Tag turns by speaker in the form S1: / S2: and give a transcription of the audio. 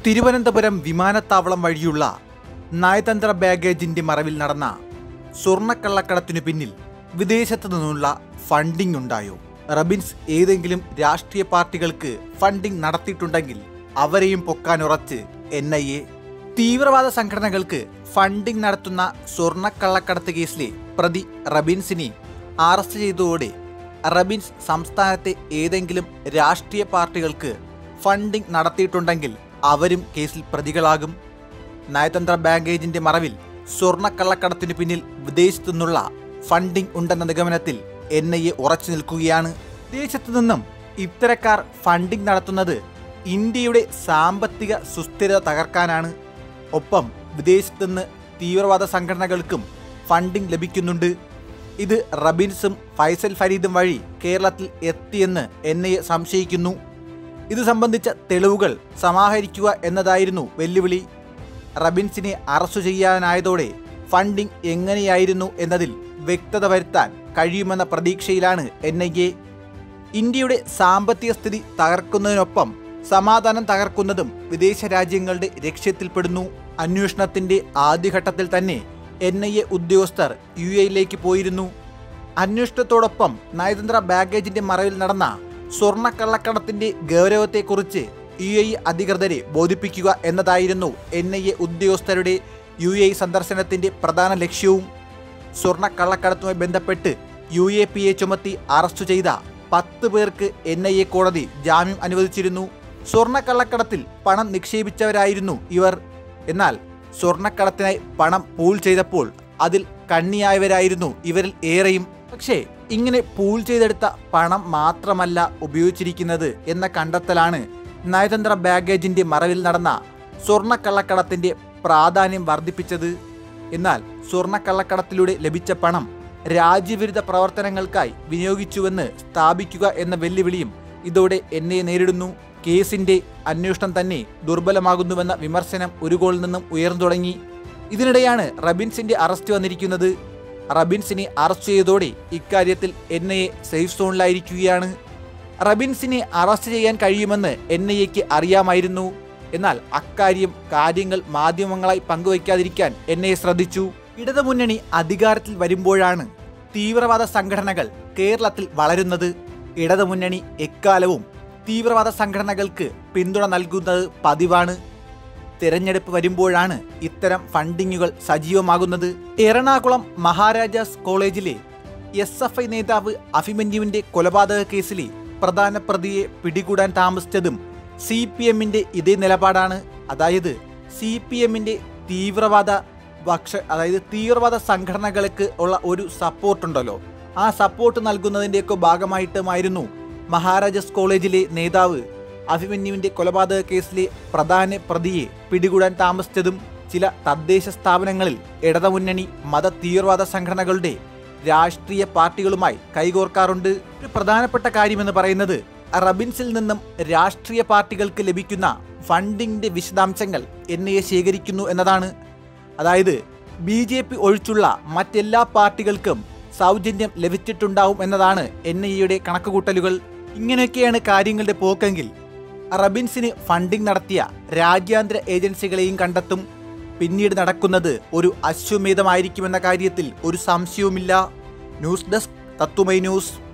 S1: തിരുവനന്തപുരം വിമാനത്താവളം വഴിയുള്ള നയതന്ത്ര ബാഗേജിന്റെ മറവിൽ നടന്ന സ്വർണ്ണക്കള്ളക്കടത്തിനു പിന്നിൽ വിദേശത്തു നിന്നുള്ള ഫണ്ടിംഗ് ഉണ്ടായോ റബിൻസ് ഏതെങ്കിലും രാഷ്ട്രീയ പാർട്ടികൾക്ക് ഫണ്ടിംഗ് നടത്തിയിട്ടുണ്ടെങ്കിൽ അവരെയും പൊക്കാനുറച്ച് എൻ ഐ എ തീവ്രവാദ സംഘടനകൾക്ക് ഫണ്ടിംഗ് നടത്തുന്ന സ്വർണ്ണക്കള്ളക്കടത്ത് കേസിലെ പ്രതി റബിൻസിനെ അറസ്റ്റ് ചെയ്തതോടെ റബിൻസ് സംസ്ഥാനത്തെ ഏതെങ്കിലും രാഷ്ട്രീയ പാർട്ടികൾക്ക് ഫണ്ടിംഗ് നടത്തിയിട്ടുണ്ടെങ്കിൽ അവരും കേസിൽ പ്രതികളാകും നയതന്ത്ര ബാഗേജിന്റെ മറവിൽ സ്വർണ്ണക്കള്ളക്കടത്തിനു പിന്നിൽ വിദേശത്തു നിന്നുള്ള ഫണ്ടിംഗ് ഉണ്ടെന്ന നിഗമനത്തിൽ എൻ ഐ എ ഉറച്ചു നിൽക്കുകയാണ് വിദേശത്തു നിന്നും ഇത്തരക്കാർ ഫണ്ടിംഗ് നടത്തുന്നത് ഇന്ത്യയുടെ സാമ്പത്തിക സുസ്ഥിരത തകർക്കാനാണ് ഒപ്പം വിദേശത്തു നിന്ന് തീവ്രവാദ സംഘടനകൾക്കും ഫണ്ടിംഗ് ലഭിക്കുന്നുണ്ട് ഇത് റബിൻസും ഫൈസൽ ഫരീദും വഴി കേരളത്തിൽ എത്തിയെന്ന് എൻ ഐ എ സംശയിക്കുന്നു ഇത് സംബന്ധിച്ച തെളിവുകൾ സമാഹരിക്കുക എന്നതായിരുന്നു വെല്ലുവിളി റബിൻസിനെ അറസ്റ്റ് ചെയ്യാനായതോടെ ഫണ്ടിംഗ് എങ്ങനെയായിരുന്നു എന്നതിൽ വ്യക്തത വരുത്താൻ കഴിയുമെന്ന പ്രതീക്ഷയിലാണ് എൻ ഐ എ ഇന്ത്യയുടെ സാമ്പത്തിക സ്ഥിതി തകർക്കുന്നതിനൊപ്പം സമാധാനം തകർക്കുന്നതും വിദേശ രാജ്യങ്ങളുടെ ലക്ഷ്യത്തിൽപ്പെടുന്നു അന്വേഷണത്തിന്റെ ആദ്യഘട്ടത്തിൽ തന്നെ എൻ ഐ എ ഉദ്യോഗസ്ഥർ യു എയിലേക്ക് പോയിരുന്നു അന്വേഷണത്തോടൊപ്പം നയതന്ത്ര ബാഗേജിന്റെ മറവിൽ നടന്ന സ്വർണ്ണക്കള്ളക്കടത്തിന്റെ ഗൗരവത്തെക്കുറിച്ച് യു എ അധികൃതരെ ബോധിപ്പിക്കുക എന്നതായിരുന്നു എൻ ഐ എ ഉദ്യോഗസ്ഥരുടെ യു എ സന്ദർശനത്തിന്റെ പ്രധാന ലക്ഷ്യവും സ്വർണ്ണക്കള്ളക്കടത്തുമായി ബന്ധപ്പെട്ട് യു എ പി എ ചുമത്തി അറസ്റ്റ് ചെയ്ത പത്ത് പേർക്ക് എൻ ഐ എ കോടതി ജാമ്യം അനുവദിച്ചിരുന്നു സ്വർണ്ണക്കള്ളക്കടത്തിൽ പണം നിക്ഷേപിച്ചവരായിരുന്നു ഇവർ എന്നാൽ സ്വർണ്ണക്കടത്തിനായി പണം പൂൾ ചെയ്തപ്പോൾ അതിൽ കണ്ണിയായവരായിരുന്നു ഇവരിൽ ഏറെയും പക്ഷേ ഇങ്ങനെ പൂൾ ചെയ്തെടുത്ത പണം മാത്രമല്ല ഉപയോഗിച്ചിരിക്കുന്നത് എന്ന കണ്ടെത്തലാണ് നയതന്ത്ര ബാഗേജിന്റെ മറവിൽ നടന്ന സ്വർണ്ണക്കള്ളക്കടത്തിന്റെ പ്രാധാന്യം വർദ്ധിപ്പിച്ചത് എന്നാൽ സ്വർണ്ണക്കള്ളക്കടത്തിലൂടെ ലഭിച്ച പണം രാജ്യവിരുദ്ധ പ്രവർത്തനങ്ങൾക്കായി വിനിയോഗിച്ചുവെന്ന് സ്ഥാപിക്കുക എന്ന വെല്ലുവിളിയും ഇതോടെ എന്നെ നേരിടുന്നു കേസിന്റെ അന്വേഷണം തന്നെ ദുർബലമാകുന്നുവെന്ന വിമർശനം ഒരു കോളിൽ നിന്നും ഉയർന്നു തുടങ്ങി ഇതിനിടെയാണ് റബിൻസിന്റെ അറസ്റ്റ് വന്നിരിക്കുന്നത് റബിൻസിനെ അറസ്റ്റ് ചെയ്തതോടെ ഇക്കാര്യത്തിൽ എൻ ഐ എ സേഫ് സോണിലായിരിക്കുകയാണ് റബിൻസിനെ അറസ്റ്റ് ചെയ്യാൻ കഴിയുമെന്ന് എൻ ഐ എക്ക് അറിയാമായിരുന്നു എന്നാൽ അക്കാര്യം കാര്യങ്ങൾ മാധ്യമങ്ങളായി പങ്കുവയ്ക്കാതിരിക്കാൻ എൻ ഐ എ ശ്രദ്ധിച്ചു ഇടതുമുന്നണി അധികാരത്തിൽ വരുമ്പോഴാണ് തീവ്രവാദ സംഘടനകൾ കേരളത്തിൽ വളരുന്നത് ഇടതുമുന്നണി എക്കാലവും തീവ്രവാദ സംഘടനകൾക്ക് പിന്തുണ നൽകുന്നത് പതിവാണ് തിരഞ്ഞെടുപ്പ് വരുമ്പോഴാണ് ഇത്തരം ഫണ്ടിങ്ങുകൾ സജീവമാകുന്നത് എറണാകുളം മഹാരാജാസ് കോളേജിലെ എസ് എഫ് ഐ നേതാവ് അഭിമന്യുവിന്റെ കൊലപാതക കേസിലെ പ്രധാന പ്രതിയെ പിടികൂടാൻ താമസിച്ചതും സി പി എമ്മിന്റെ ഇതേ നിലപാടാണ് അതായത് സി പി എമ്മിന്റെ തീവ്രവാദ പക്ഷ അതായത് തീവ്രവാദ സംഘടനകൾക്ക് ഉള്ള ഒരു സപ്പോർട്ടുണ്ടല്ലോ ആ സപ്പോർട്ട് നൽകുന്നതിൻ്റെയൊക്കെ ഭാഗമായിട്ടുമായിരുന്നു മഹാരാജാസ് കോളേജിലെ നേതാവ് അഭിമന്യുവിന്റെ കൊലപാതക കേസിലെ പ്രധാന പ്രതിയെ പിടികൂടാൻ താമസിച്ചതും ചില തദ്ദേശ സ്ഥാപനങ്ങളിൽ ഇടതുമുന്നണി മത തീവ്രവാദ സംഘടനകളുടെ രാഷ്ട്രീയ പാർട്ടികളുമായി കൈകോർക്കാറുണ്ട് ഒരു പ്രധാനപ്പെട്ട കാര്യമെന്ന് പറയുന്നത് റബിൻസിൽ നിന്നും രാഷ്ട്രീയ പാർട്ടികൾക്ക് ലഭിക്കുന്ന ഫണ്ടിങ്ങിന്റെ വിശദാംശങ്ങൾ എൻ ഐ എ ശേഖരിക്കുന്നു എന്നതാണ് അതായത് ബി ജെ പി ഒഴിച്ചുള്ള മറ്റെല്ലാ പാർട്ടികൾക്കും സൗജന്യം ലഭിച്ചിട്ടുണ്ടാവും എന്നതാണ് എൻ ഐ എയുടെ കണക്കുകൂട്ടലുകൾ ഇങ്ങനെയൊക്കെയാണ് കാര്യങ്ങളുടെ പോക്കെങ്കിൽ റബിൻസിന് ഫണ്ടിംഗ് നടത്തിയ രാജ്യാന്തര ഏജൻസികളെയും കണ്ടെത്തും പിന്നീട് നടക്കുന്നത് ഒരു അശ്വമേധമായിരിക്കുമെന്ന കാര്യത്തിൽ ഒരു സംശയവുമില്ല ന്യൂസ് ഡെസ്ക് തത്തുമൈ ന്യൂസ്